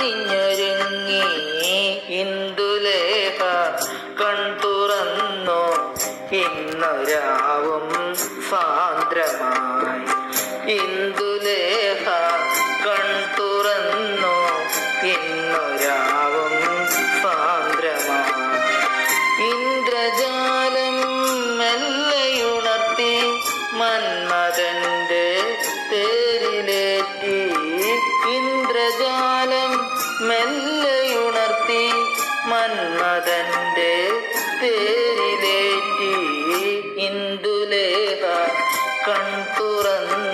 അണിഞ്ഞൊരുങ്ങി ഇന്ദുലേഖ കൺ തുറന്നു ഇന്നൊരാവും സാന്ദ്രമായി ഇന്ദുലേഖ കൺ തുറന്നു ഇന്നൊരാവും സാന്ദ്രമായി ഇന്ദ്രജാലം മെല്ലയുണർത്തി മന്മഥന്റെ തേരിലേറ്റി ഇന്ദ്രജാലം മെല്ലയുണർത്തി മന്മഥന്റെ തേരിലേറ്റി ഇന്ദുലേഖ കൺ തുറന്നു